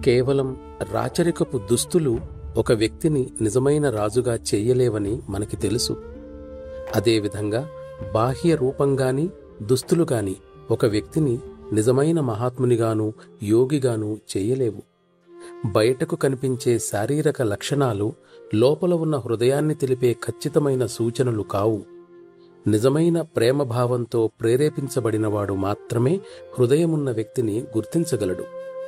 కేవలం రాచరికపు దుస్తులు ఒక వ్యక్తిని నిజమైన రాజుగా చేయలేవని మనకి తెలుసు అదేవిధంగా బాహ్య రూపంగాని దుస్తులు గాని ఒక వ్యక్తిని నిజమైన మహాత్మునిగాను యోగిగాను చేయలేవు బయటకు కనిపించే శారీరక లక్షణాలు లోపల ఉన్న హృదయాన్ని తెలిపే ఖచ్చితమైన సూచనలు కావు నిజమైన ప్రేమభావంతో ప్రేరేపించబడినవాడు మాత్రమే హృదయమున్న వ్యక్తిని గుర్తించగలడు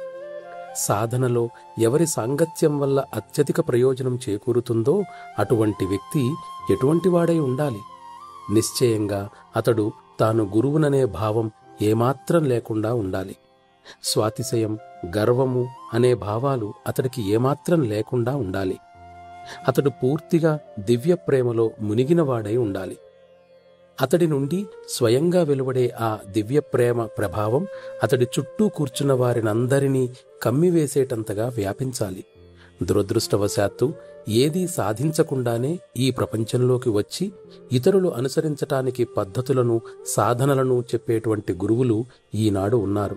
సాధనలో ఎవరి సాంగత్యం వల్ల అత్యధిక ప్రయోజనం చేకూరుతుందో అటువంటి వ్యక్తి ఎటువంటి వాడై ఉండాలి నిశ్చయంగా అతడు తాను గురువుననే భావం ఏమాత్రం లేకుండా ఉండాలి స్వాతిశయం గర్వము అనే భావాలు అతడికి ఏమాత్రం లేకుండా ఉండాలి అతడు పూర్తిగా దివ్య ప్రేమలో మునిగినవాడై ఉండాలి అతడి నుండి స్వయంగా వెలువడే ఆ దివ్య ప్రేమ ప్రభావం అతడి చుట్టూ కూర్చున్న వారినందరినీ కమ్మివేసేటంతగా వ్యాపించాలి దురదృష్టవశాత్తు ఏదీ సాధించకుండానే ఈ ప్రపంచంలోకి వచ్చి ఇతరులు అనుసరించటానికి పద్ధతులను సాధనలను చెప్పేటువంటి గురువులు ఈనాడు ఉన్నారు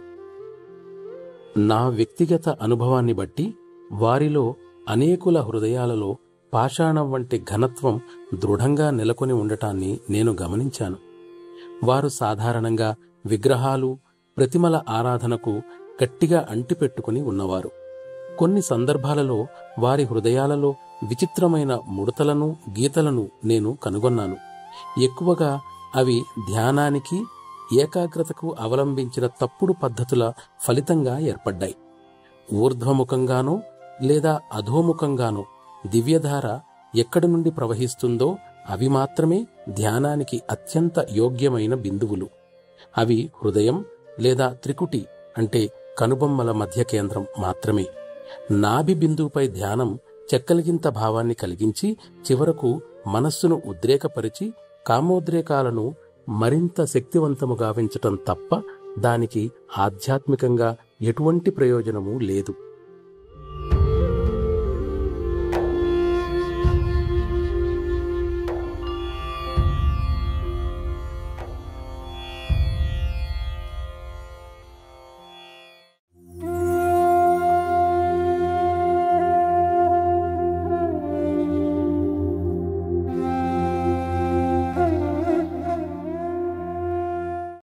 నా వ్యక్తిగత అనుభవాన్ని బట్టి వారిలో అనేకుల హృదయాలలో పాషాణం వంటి ఘనత్వం దృఢంగా నెలకొని ఉండటాన్ని నేను గమనించాను వారు సాధారణంగా విగ్రహాలు ప్రతిమల ఆరాధనకు గట్టిగా అంటిపెట్టుకుని ఉన్నవారు కొన్ని సందర్భాలలో వారి హృదయాలలో విచిత్రమైన ముడతలను గీతలను నేను కనుగొన్నాను ఎక్కువగా అవి ధ్యానానికి ఏకాగ్రతకు అవలంబించిన తప్పుడు పద్ధతుల ఫలితంగా ఏర్పడ్డాయి ఊర్ధ్వముఖంగానో లేదా అధోముఖంగానో దివ్యధార ఎక్కడి నుండి ప్రవహిస్తుందో అవి మాత్రమే ధ్యానానికి అత్యంత యోగ్యమైన బిందువులు అవి హృదయం లేదా త్రికుటి అంటే కనుబొమ్మల మధ్య కేంద్రం మాత్రమే నాభి బిందువుపై ధ్యానం చెక్కలిగింత భావాన్ని కలిగించి చివరకు మనస్సును ఉద్రేకపరిచి కామోద్రేకాలను మరింత శక్తివంతముగా గావించటం తప్ప దానికి ఆధ్యాత్మికంగా ఎటువంటి ప్రయోజనమూ లేదు